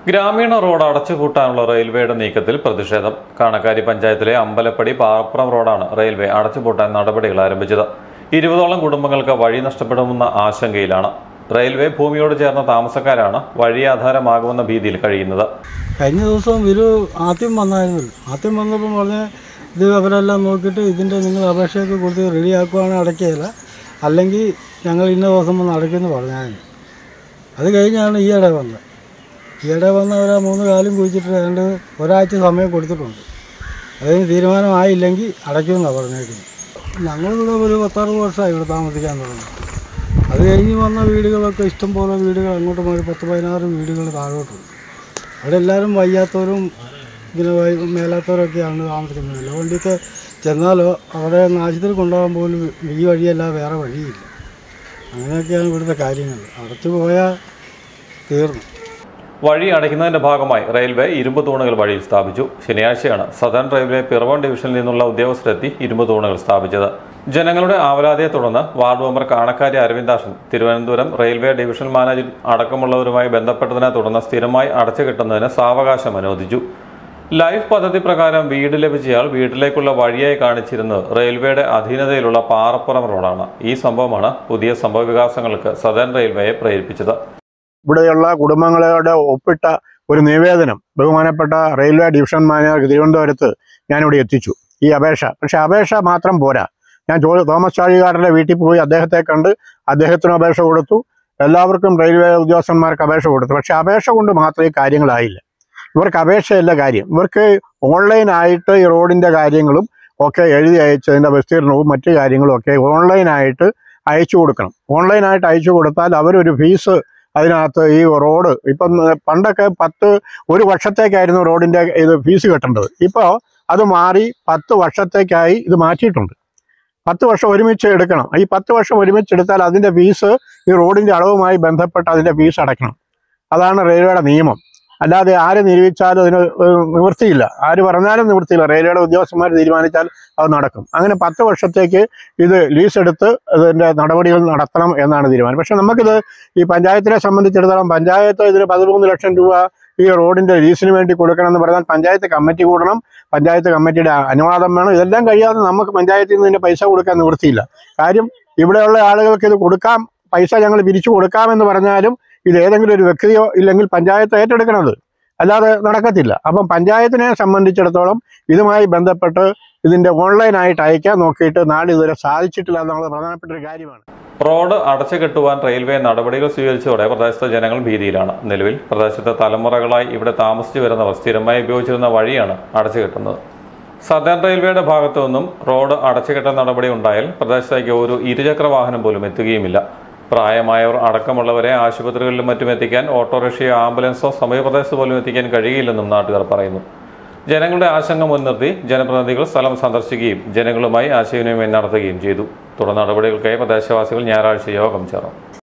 ഗ്രാമീണ റോഡ് അടച്ചുപൂട്ടാനുള്ള റെയിൽവേയുടെ നീക്കത്തിൽ പ്രതിഷേധം കാണക്കാരി പഞ്ചായത്തിലെ അമ്പലപ്പടി പാറപ്പുറം റോഡാണ് റെയിൽവേ അടച്ചുപൂട്ടാൻ നടപടികൾ ആരംഭിച്ചത് ഇരുപതോളം കുടുംബങ്ങൾക്ക് വഴി നഷ്ടപ്പെടുമെന്ന ആശങ്കയിലാണ് റെയിൽവേ ഭൂമിയോട് ചേർന്ന താമസക്കാരാണ് വഴി ആധാരമാകുമെന്ന ഭീതിയിൽ കഴിയുന്നത് കഴിഞ്ഞ ദിവസം ഇവർ ആദ്യം വന്നായിരുന്നല്ലോ ആദ്യം വന്നപ്പോൾ പറഞ്ഞ് ഇത് അവരെല്ലാം നോക്കിയിട്ട് ഇതിൻ്റെ നിങ്ങൾ അപേക്ഷയൊക്കെ കൊടുത്ത് റെഡിയാക്കുവാണെങ്കിൽ അടയ്ക്കുകയില്ല അല്ലെങ്കിൽ ഞങ്ങൾ ഇന്ന ദിവസം വന്ന് അടയ്ക്കുമെന്ന് പറഞ്ഞായിരുന്നു അത് കഴിഞ്ഞാണ് ഈയിടെ വന്നത് ഈയിടെ വന്ന് അവർ ആ മൂന്ന് കാലും കുഴിച്ചിട്ട് ഏതാണ്ട് ഒരാഴ്ച സമയം കൊടുത്തിട്ടുണ്ട് അതിന് തീരുമാനമായില്ലെങ്കിൽ അടയ്ക്കുമെന്നാണ് പറഞ്ഞേക്കുന്നത് ഞങ്ങളിവിടെ ഒരു പത്താറ് വർഷമായി ഇവിടെ താമസിക്കാൻ തുടങ്ങി അത് കഴിഞ്ഞ് വന്ന വീടുകളൊക്കെ ഇഷ്ടംപോലെ വീടുകൾ അങ്ങോട്ട് പോയി പത്ത് പതിനാറ് വീടുകൾ താഴോട്ടുണ്ട് അവിടെ എല്ലാവരും വയ്യാത്തവരും ഇങ്ങനെ വൈ- മേലാത്തവരൊക്കെയാണ് താമസിക്കുന്നത് എല്ലാ വണ്ടിക്ക് ചെന്നാലോ അവിടെ നാശത്തിൽ കൊണ്ടുപോകാൻ പോലും ഈ വഴിയല്ല വേറെ വഴിയില്ല അങ്ങനെയൊക്കെയാണ് ഇവിടുത്തെ കാര്യങ്ങൾ അടച്ചു പോയാൽ തീർന്നു വഴി അടയ്ക്കുന്നതിന്റെ ഭാഗമായി റെയിൽവേ ഇരുമ്പ് തൂണുകൾ വഴിയിൽ സ്ഥാപിച്ചു ശനിയാഴ്ചയാണ് സദൺ റെയിൽവേ പിറവം ഡിവിഷനിൽ നിന്നുള്ള ഉദ്യോഗസ്ഥരെത്തി ഇരുമ്പ് തൂണുകൾ സ്ഥാപിച്ചത് ജനങ്ങളുടെ ആവലാതിയെ തുടർന്ന് ward member Kanakkari Aravindakshan Thiruvananthapuram railway division manager അടക്കമുള്ളവരുമായി ബന്ധപ്പെട്ടതിനെ തുടർന്ന് സ്ഥിരമായി അടച്ചു കിട്ടുന്നതിന് സാവകാശം അനുവദിച്ചു ലൈഫ് പദ്ധതി പ്രകാരം വീട് ലഭിച്ചയാൾ വീട്ടിലേക്കുള്ള വഴിയായി കാണിച്ചിരുന്നത് റെയിൽവേയുടെ അധീനതയിലുള്ള പാറപ്പുറം റോഡാണ് ഈ സംഭവമാണ് പുതിയ സംഭവ വികാസങ്ങൾക്ക് സദൺ റെയിൽവേയെ പ്രേരിപ്പിച്ചത് ഇവിടെയുള്ള കുടുംബങ്ങളോട് ഒപ്പിട്ട ഒരു നിവേദനം ബഹുമാനപ്പെട്ട റെയിൽവേ ഡിവിഷൻ മാനേജർ തിരുവനന്തപുരത്ത് ഞാനിവിടെ എത്തിച്ചു ഈ അപേക്ഷ പക്ഷെ അപേക്ഷ മാത്രം പോരാ ഞാൻ ചോ തോമസ് ചാഴികാരൻ്റെ വീട്ടിൽ പോയി അദ്ദേഹത്തെ കണ്ട് അദ്ദേഹത്തിന് അപേക്ഷ കൊടുത്തു എല്ലാവർക്കും റെയിൽവേ ഉദ്യോഗസ്ഥന്മാർക്ക് അപേക്ഷ കൊടുത്തു പക്ഷെ അപേക്ഷ കൊണ്ട് മാത്രമേ കാര്യങ്ങളായില്ല ഇവർക്ക് അപേക്ഷയല്ല കാര്യം ഇവർക്ക് ഓൺലൈനായിട്ട് ഈ റോഡിൻ്റെ കാര്യങ്ങളും ഒക്കെ എഴുതി അയച്ചതിൻ്റെ വിസ്തീർണവും മറ്റു കാര്യങ്ങളും ഒക്കെ ഓൺലൈനായിട്ട് അയച്ചു കൊടുക്കണം ഓൺലൈനായിട്ട് അയച്ചു കൊടുത്താൽ അവരൊരു ഫീസ് അതിനകത്ത് ഈ റോഡ് ഇപ്പം പണ്ടൊക്കെ പത്ത് ഒരു വർഷത്തേക്കായിരുന്നു റോഡിൻ്റെ ഇത് ഫീസ് കെട്ടേണ്ടത് ഇപ്പോൾ അത് മാറി പത്ത് വർഷത്തേക്കായി ഇത് മാറ്റിയിട്ടുണ്ട് പത്ത് വർഷം ഒരുമിച്ച് എടുക്കണം ഈ പത്ത് വർഷം ഒരുമിച്ച് എടുത്താൽ അതിൻ്റെ ഫീസ് ഈ റോഡിൻ്റെ അളവുമായി ബന്ധപ്പെട്ട് അതിൻ്റെ ഫീസ് അടയ്ക്കണം അതാണ് റെയിൽവേയുടെ നിയമം അല്ലാതെ ആര് നിരൂപിച്ചാലും അതിന് ഏഹ്, നിവൃത്തിയില്ല ആര് പറഞ്ഞാലും നിവൃത്തിയില്ല റെയിൽവേയുടെ ഉദ്യോഗസ്ഥന്മാർ തീരുമാനിച്ചാൽ അത് നടക്കും അങ്ങനെ പത്ത് വർഷത്തേക്ക് ഇത് ലീസ് എടുത്ത് അതിൻ്റെ നടപടികൾ നടത്തണം എന്നാണ് തീരുമാനം പക്ഷെ നമുക്കിത് ഈ പഞ്ചായത്തിനെ സംബന്ധിച്ചിടത്തോളം പഞ്ചായത്ത് ഇതിന് പതിമൂന്ന് ലക്ഷം രൂപ ഈ റോഡിന്റെ ലീസിന് വേണ്ടി കൊടുക്കണം എന്ന് പറഞ്ഞാൽ പഞ്ചായത്ത് കമ്മിറ്റി കൂടണം പഞ്ചായത്ത് കമ്മിറ്റിയുടെ അനുവാദം വേണം ഇതെല്ലാം കഴിയാതെ നമുക്ക് പഞ്ചായത്തിൽ നിന്ന് ഇതിന്റെ പൈസ കൊടുക്കാൻ നിവൃത്തിയില്ല കാര്യം ഇവിടെയുള്ള ആളുകൾക്ക് ഇത് കൊടുക്കാം പൈസ ഞങ്ങൾ പിരിച്ചു കൊടുക്കാമെന്ന് പറഞ്ഞാലും ഇത് ഏതെങ്കിലും ഒരു വ്യക്തിയോ ഇല്ലെങ്കിൽ പഞ്ചായത്ത് ഏറ്റെടുക്കണത് അല്ലാതെ നടക്കത്തില്ല അപ്പം പഞ്ചായത്തിനെ സംബന്ധിച്ചിടത്തോളം ഇതുമായി ബന്ധപ്പെട്ട് ഇതിന്റെ ഓൺലൈനായിട്ട് അയക്കാൻ നോക്കിയിട്ട് നാട് ഇതുവരെ സാധിച്ചിട്ടില്ല എന്നുള്ളത് പ്രധാനപ്പെട്ട ഒരു കാര്യമാണ് റോഡ് അടച്ചു കെട്ടുവാൻ റെയിൽവേ നടപടികൾ സ്വീകരിച്ചതോടെ പ്രദേശത്തെ ജനങ്ങൾ ഭീതിയിലാണ് നിലവിൽ പ്രദേശത്തെ തലമുറകളായി ഇവിടെ താമസിച്ചു വരുന്നവർ സ്ഥിരമായി ഉപയോഗിച്ചിരുന്ന വഴിയാണ് അടച്ചു കെട്ടുന്നത് സദൺ റെയിൽവേയുടെ ഭാഗത്തു നിന്നും റോഡ് അടച്ചുകെട്ടൽ നടപടി ഉണ്ടായാൽ പ്രദേശത്തേക്ക് ഒരു ഇരുചക്ര വാഹനം പോലും എത്തുകയുമില്ല പ്രായമായവർ അടക്കമുള്ളവരെ ആശുപത്രികളിലും മറ്റും എത്തിക്കാൻ ഓട്ടോറിക്ഷയോ ആംബുലൻസോ സമീപപ്രദേശത്ത് പോലും എത്തിക്കാൻ കഴിയില്ലെന്നും നാട്ടുകാർ പറയുന്നു ജനങ്ങളുടെ ആശങ്ക മുൻനിർത്തി ജനപ്രതിനിധികൾ സ്ഥലം സന്ദർശിക്കുകയും ജനങ്ങളുമായി ആശയവിനിമയം നടത്തുകയും ചെയ്തു തുടർ നടപടികൾക്കായി പ്രദേശവാസികൾ ഞായറാഴ്ച യോഗം ചേർന്നു